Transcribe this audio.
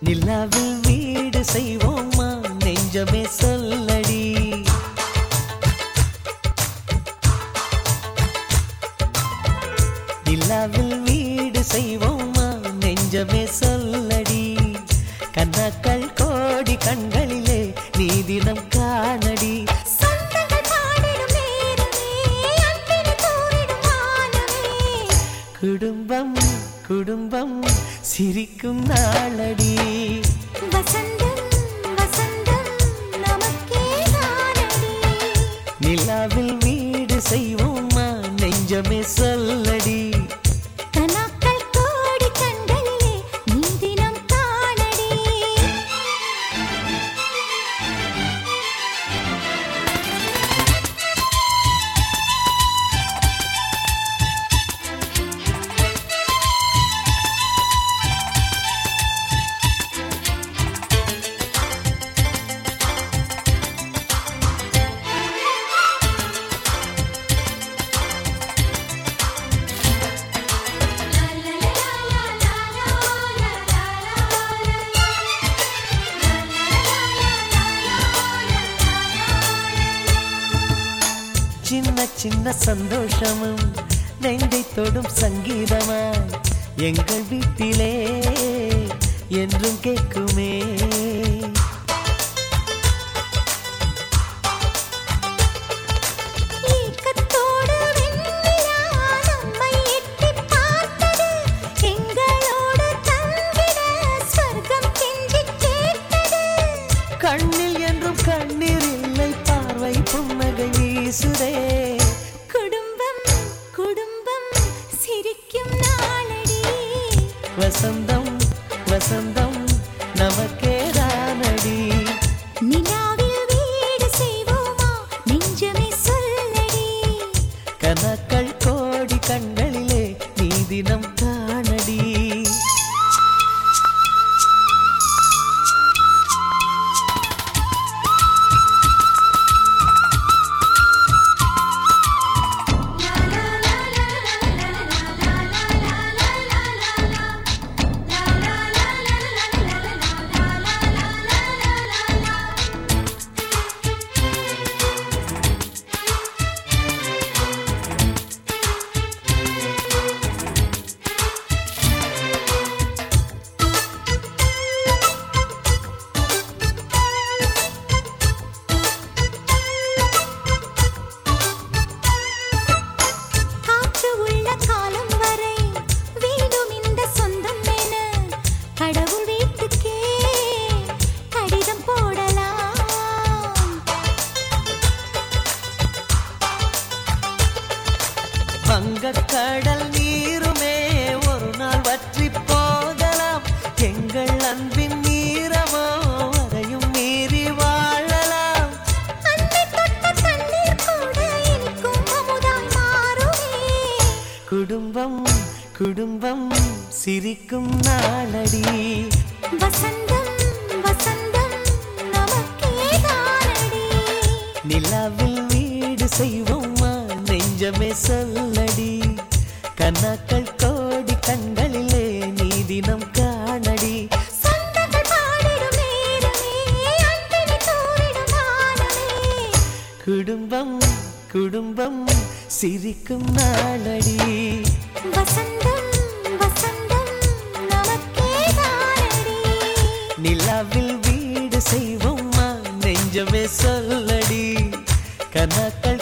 நிலாவில் வீடு செய்வோமா நெஞ்சமே சொல்லடி நிலாவில் வீடு செய்வோமா நெஞ்சமே சொல்லடி கண்ணாக்கள் கோடி கண்களிலே நீ தினம் காணடி சொந்தங்கள் பாடிடும் நேரமே அன்பினை தூவிடும் வானமே குடும்பம் குடும்பம் சிரிக்கும் நாளடி வசந்தம் வசந்தம் நமக்கே தானடி நிலாவில் வீடு செய்வோமா நெஞ்சமே சொல்லடி கனாக்கள் கோடி கண்களிலே நீ தினம் காணடி சின்ன சின்ன சந்தோஷமும் நெஞ்சை தொடும் சங்கீதமாய் எங்கள் வீட்டிலே என்றும் கேட்குமே ஏக்கத்தோடு வெண்ணிலா நம்மை எட்டிப் பார்த்தது. எங்களோடு தங்கிட ஸ்வர்க்கம் கெஞ்சிக் கேட்டது. கண்ணில் என்றும் கண்ணீர் இல்லை பார்வை புன்னகை வீசுதே குடும்பம் குடும்பம் சிரிக்கும் நாளடி வசந்தம் வசந்தம் நமக்கே தானடி நிலாவில் வீடு செய்வோமா நெஞ்சமே சொல்லடி கனக்கள் கோடி கண்களிலே நீ தினம் காணடி காற்று உள்ள காலம் வரை வேண்டும் இந்த சொந்தம் என கடவுள் வீட்டுக்கே கடிதம் போடலாம் வங்கக் கடல் நீருமே ஒரு நாள் வற்றி போகலாம் எங்கள் அன்பின் நீரமோ அதையும் மீறி வாழலாம் அன்னை தொட்ட தண்ணீர் கூட இனிக்கும் அமுதாய் மாறுமே குடும்பம் குடும்பம் சிரிக்கும் நாளடி வசந்தம் வசந்தம் நமக்கே தானடி நிலாவில் வீடு செய்வோமா நெஞ்சமே சொல்லடி கண்ணாக்கள் கோடி கண்களிலே நீ தினம் காணடி சொந்தங்கள் பாடிடும் நேரமே அன்பினை தூவிடும் வானமே குடும்பம் குடும்பம் சிரிக்கும் நாளடி வசந்தம் வசந்தம் நமக்கே தானடி நிலாவில் வீடு செய்வோமா நெஞ்சமே சொல்லடி கண்ணாக்கள்